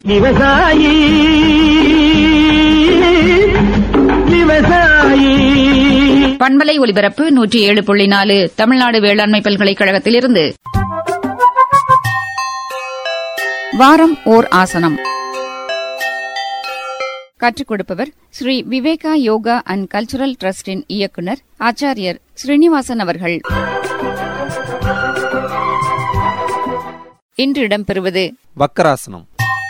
விவசாயி விவசாயி பண்பலை ஒலிபரப்பு நூற்றி ஏழு புள்ளி நாலு தமிழ்நாடு வேளாண்மை பல்கலைக்கழகத்திலிருந்து வாரம் ஓர் ஆசனம் கற்றுக் கொடுப்பவர் ஸ்ரீ விவேகா யோகா அண்ட் கல்ச்சுரல் டிரஸ்டின் இயக்குனர் ஆச்சாரியர் ஸ்ரீனிவாசன் அவர்கள் இன்று இடம்பெறுவது வக்கராசனம்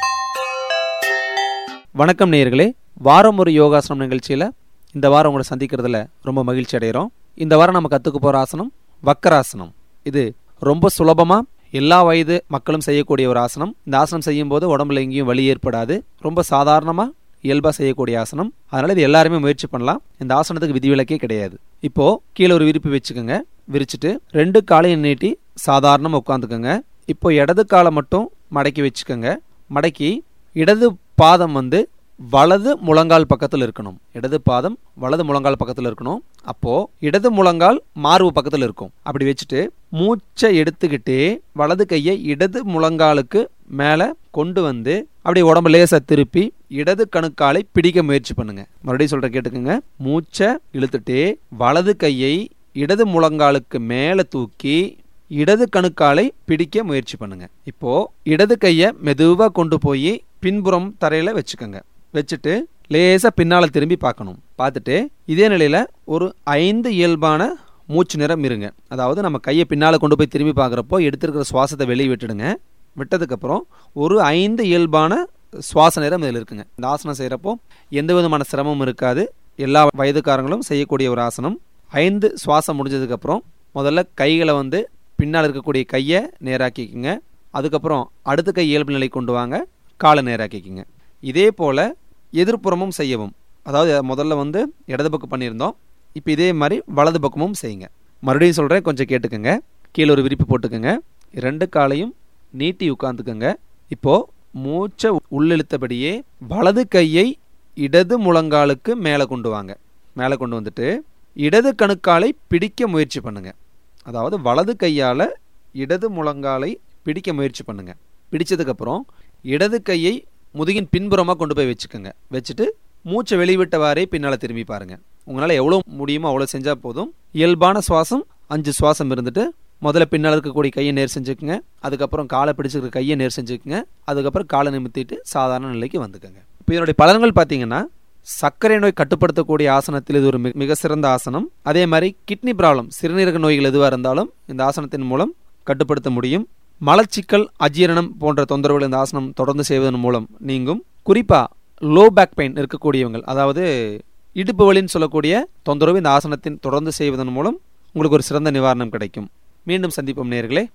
வணக்கம் நேயர்களே வாரம் ஒரு யோகாசனம் நிகழ்ச்சியில் இந்த வாரம் உங்களை சந்திக்கிறதுல ரொம்ப மகிழ்ச்சி அடைகிறோம் இந்த வாரம் நம்ம கற்றுக்க போகிற ஆசனம் வக்கராசனம் இது ரொம்ப சுலபமாக எல்லா வயது மக்களும் செய்யக்கூடிய ஒரு ஆசனம் இந்த ஆசனம் செய்யும்போது உடம்புல எங்கேயும் வலி ஏற்படாது ரொம்ப சாதாரணமாக இயல்பாக செய்யக்கூடிய ஆசனம் அதனால் இது எல்லாருமே முயற்சி பண்ணலாம் இந்த ஆசனத்துக்கு விதிவிலக்கே கிடையாது இப்போ கீழே ஒரு விரிப்பு வச்சுக்கோங்க விரிச்சிட்டு ரெண்டு காலையும் நீட்டி சாதாரணமாக உட்காந்துக்கோங்க இப்போ இடது காலை மட்டும் மடக்கி வச்சுக்கோங்க மடக்கி இடது பாதம் வந்து வலது முழங்கால் பக்கத்தில் இருக்கணும் இடது பாதம் வலது முழங்கால் பக்கத்தில் இருக்கணும் அப்போ இடது முழங்கால் மார்பு பக்கத்தில் இருக்கும் அப்படி வச்சுட்டு மூச்சை எடுத்துக்கிட்டே வலது கையை இடது முழங்காலுக்கு மேலே கொண்டு வந்து அப்படியே உடம்பு லேசா திருப்பி இடது கணுக்காலை பிடிக்க முயற்சி பண்ணுங்க மறுபடியும் சொல்ற கேட்டுக்கோங்க மூச்சை இழுத்துட்டே வலது கையை இடது முழங்காலுக்கு மேலே தூக்கி இடது கணுக்காலை பிடிக்க முயற்சி பண்ணுங்க இப்போ இடது கையை மெதுவா கொண்டு போய் பின்புறம் தரையில வச்சுக்கோங்க வச்சுட்டு லேசா பின்னால திரும்பி பார்க்கணும் பார்த்துட்டு இதே நிலையில ஒரு ஐந்து இயல்பான மூச்சு நிறம் இருங்க அதாவது நம்ம கையை பின்னால கொண்டு போய் திரும்பி பார்க்குறப்போ எடுத்திருக்கிற சுவாசத்தை வெளியே விட்டுடுங்க விட்டதுக்கப்புறம் ஒரு ஐந்து இயல்பான சுவாச நேரம் இதில் இருக்குங்க இந்த ஆசனம் செய்கிறப்போ எந்த விதமான சிரமமும் இருக்காது எல்லா வயதுக்காரங்களும் செய்யக்கூடிய ஒரு ஆசனம் ஐந்து சுவாசம் முடிஞ்சதுக்கப்புறம் முதல்ல கைகளை வந்து பின்னால் இருக்கக்கூடிய கையை நேராக்கிக்குங்க அதுக்கப்புறம் அடுத்த கை இயல்பு நிலை கொண்டு வாங்க காலை நேராக்கிக்குங்க இதே போல் எதிர்ப்புறமும் செய்யவும் அதாவது முதல்ல வந்து இடது பக்கம் பண்ணியிருந்தோம் இப்போ இதே மாதிரி வலது பக்கமும் செய்யுங்க மறுபடியும் சொல்கிறேன் கொஞ்சம் கேட்டுக்கோங்க கீழே ஒரு விரிப்பு போட்டுக்கோங்க ரெண்டு காலையும் நீட்டி உட்காந்துக்கோங்க இப்போது மூச்சை உள்ளிழுத்தபடியே வலது கையை இடது முழங்காலுக்கு மேலே கொண்டு வாங்க மேலே கொண்டு வந்துட்டு இடது கணுக்காலை பிடிக்க முயற்சி பண்ணுங்க அதாவது வலது கையால் இடது முழங்காலை பிடிக்க முயற்சி பண்ணுங்க பிடிச்சதுக்கப்புறம் இடது கையை முதுகின் பின்புறமாக கொண்டு போய் வச்சுக்கோங்க வச்சுட்டு மூச்சை வெளிவிட்டவாறே பின்னால் திரும்பி பாருங்க உங்களால் எவ்வளோ முடியுமோ அவ்வளோ செஞ்சால் போதும் இயல்பான சுவாசம் அஞ்சு சுவாசம் இருந்துட்டு முதல்ல பின்னால் இருக்கக்கூடிய கையை நேர் செஞ்சுக்குங்க அதுக்கப்புறம் காலை பிடிச்சிருக்க கையை நேர் செஞ்சுக்குங்க அதுக்கப்புறம் காலை நிமித்திட்டு சாதாரண நிலைக்கு வந்துக்கோங்க இப்போ இதனுடைய பலன்கள் பார்த்தீங்கன்னா சர்க்கரை நோய் கட்டுப்படுத்தக்கூடிய ஆசனத்தில் இது ஒரு மி- மிக சிறந்த ஆசனம் அதே மாதிரி கிட்னி ப்ராப்ளம் சிறுநீரக நோய்கள் எதுவாக இருந்தாலும் இந்த ஆசனத்தின் மூலம் கட்டுப்படுத்த முடியும் மலச்சிக்கல் அஜீரணம் போன்ற தொந்தரவுகள் இந்த ஆசனம் தொடர்ந்து செய்வதன் மூலம் நீங்கும் குறிப்பாக லோ பேக் பெயின் இருக்கக்கூடியவங்க அதாவது இடுப்பு வலின்னு சொல்லக்கூடிய தொந்தரவு இந்த ஆசனத்தின் தொடர்ந்து செய்வதன் மூலம் உங்களுக்கு ஒரு சிறந்த நிவாரணம் கிடைக்கும் மீண்டும் சந்திப்போம் நேர்களே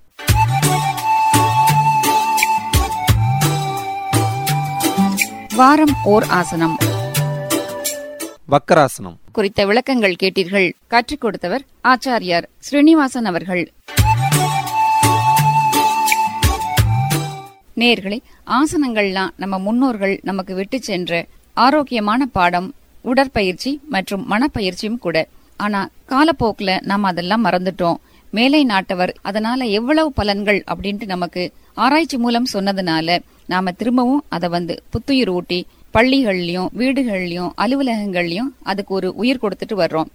வாரம் ஓர் ஆசனம் வக்கராசனம் குறித்த விளக்கங்கள் கேட்டீர்கள் கற்றுக் கொடுத்தவர் ஆச்சாரியார் ஸ்ரீனிவாசன் அவர்கள் நேர்களே ஆசனங்கள்லாம் நம்ம முன்னோர்கள் நமக்கு விட்டு சென்ற ஆரோக்கியமான பாடம் உடற்பயிற்சி மற்றும் மனப்பயிற்சியும் கூட ஆனா காலப்போக்குல நாம அதெல்லாம் மறந்துட்டோம் மேலை நாட்டவர் அதனால எவ்வளவு பலன்கள் அப்படின்ட்டு நமக்கு ஆராய்ச்சி மூலம் சொன்னதுனால நாம திரும்பவும் அதை வந்து புத்துயிர் ஊட்டி பள்ளிகள்லயும் வீடுகள்லயும் அலுவலகங்கள்லயும் அதுக்கு ஒரு உயிர் கொடுத்துட்டு வர்றோம்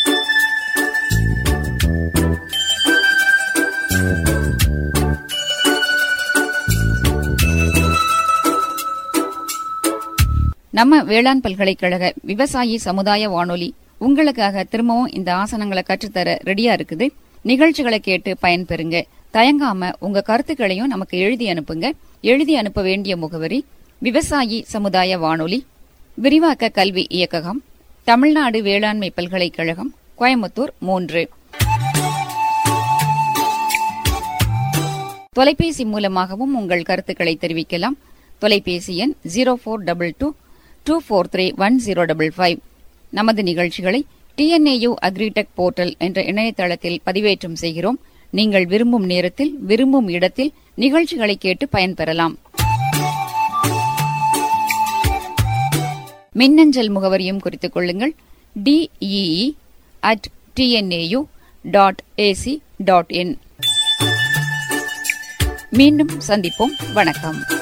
நம்ம வேளாண் பல்கலைக்கழக விவசாயி சமுதாய வானொலி உங்களுக்காக திரும்பவும் இந்த ஆசனங்களை கற்றுத்தர ரெடியா இருக்குது நிகழ்ச்சிகளை கேட்டு பயன்பெறுங்க தயங்காம உங்க கருத்துக்களையும் நமக்கு எழுதி அனுப்புங்க எழுதி அனுப்ப வேண்டிய முகவரி விவசாயி சமுதாய வானொலி விரிவாக்க கல்வி இயக்ககம் தமிழ்நாடு வேளாண்மை பல்கலைக்கழகம் கோயம்புத்தூர் மூன்று தொலைபேசி மூலமாகவும் உங்கள் கருத்துக்களை தெரிவிக்கலாம் தொலைபேசி எண் zero four double two two four three one zero double five நமது நிகழ்ச்சிகளை டிஎன்ஏயு அக்ரிடெக் போர்ட்டல் என்ற இணையதளத்தில் பதிவேற்றம் செய்கிறோம் நீங்கள் விரும்பும் நேரத்தில் விரும்பும் இடத்தில் நிகழ்ச்சிகளை கேட்டு பயன்பெறலாம் மின்னஞ்சல் முகவரியும் குறித்துக் கொள்ளுங்கள் DEE at TNAU dot AC dot in மீண்டும் சந்திப்போம் வணக்கம்